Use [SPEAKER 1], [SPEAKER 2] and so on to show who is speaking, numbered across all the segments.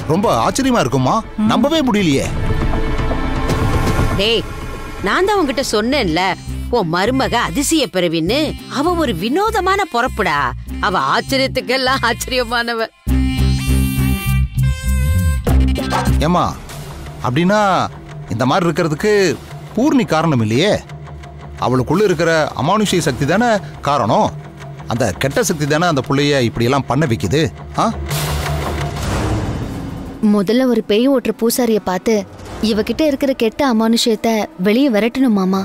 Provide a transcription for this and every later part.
[SPEAKER 1] ரொம்ப ஆச்சரியமா இருக்குமா நம்பவே முடியலையே
[SPEAKER 2] டேய் நான் தான் உன்கிட்ட சொன்னேன்ல உன் மருமக அதிசய பிறவின்னு அவ ஒரு வினோதமான பொறப்புடா அவ ஆச்சரியத்துக்கெல்லாம் ஆச்சரியமானவ
[SPEAKER 1] ஏமா அப்படின்னா இந்த மாதிரி இருக்கிறதுக்கு பூர்ணி காரணம் இல்லையே அவளுக்குள்ள இருக்கிற அமானுஷ்ய சக்தி தானே காரணம் அந்த கெட்ட சக்தி தானே அந்த புள்ளைய இப்படியெல்லாம் பண்ண வைக்குது ஆ
[SPEAKER 3] முதல்ல ஒரு பேய் ஓட்டுற பூசாரிய பார்த்து இவகிட்ட இருக்கிற கெட்ட அமானுஷ்யத்தை வெளியே விரட்டணும் மாமா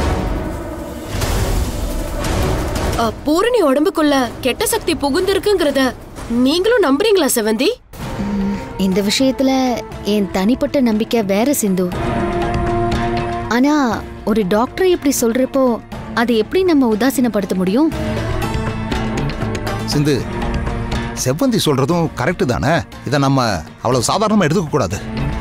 [SPEAKER 4] அ, பூரணி உடம்புக்குள்ள கெட்ட சக்தி புகுந்திருக்குங்கிறத நீங்களும் நம்புறீங்களா செவந்தி
[SPEAKER 3] ம், இந்த விஷயத்துல என் தனிப்பட்ட நம்பிக்கை வேற சிந்து ஆனா ஒரு டாக்டர் இப்படி சொல்றப்போ அதை எப்படி நம்ம உதாசீனப்படுத்த முடியும்
[SPEAKER 1] சிந்து செவ்வந்தி சொல்றதும் கரெக்டு தானே இதை நம்ம அவ்வளவு சாதாரணமாக எடுத்துக்க கூடாது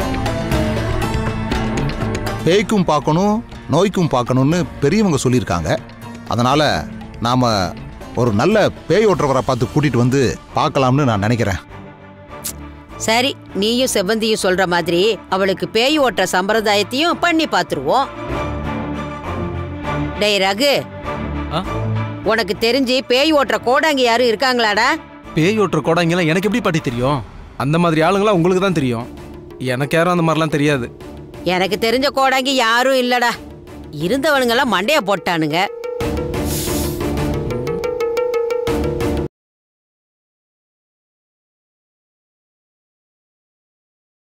[SPEAKER 1] பேய்க்கும் பார்க்கணும் நோய்க்கும் பார்க்கணும்னு பெரியவங்க சொல்லியிருக்காங்க அதனால நாம ஒரு நல்ல பேய் ஓட்டுறவரை பார்த்து கூட்டிட்டு வந்து பார்க்கலாம்னு நான் நினைக்கிறேன்
[SPEAKER 2] சரி நீயும் செவ்வந்தியும் சொல்ற மாதிரி அவளுக்கு பேய் ஓட்டுற சம்பிரதாயத்தையும் பண்ணி பாத்துருவோம் டேய் ரகு
[SPEAKER 5] ஆ?
[SPEAKER 2] உனக்கு தெரிஞ்சு பேய் ஓட்டுற கோடாங்கி யாரும் இருக்காங்களாடா
[SPEAKER 5] பேய் ஓட்டுற கோடாங்கெல்லாம் எனக்கு எப்படி பாட்டி தெரியும் அந்த மாதிரி ஆளுங்களாம் உங்களுக்கு தான் தெரியும் எனக்கு யாரும் அந்த மாதிரிலாம் தெரியாது
[SPEAKER 2] எனக்கு தெரிஞ்ச கோடாங்கி யாரும் இல்லடா இருந்தவனுங்கெல்லாம் மண்டைய போட்டானுங்க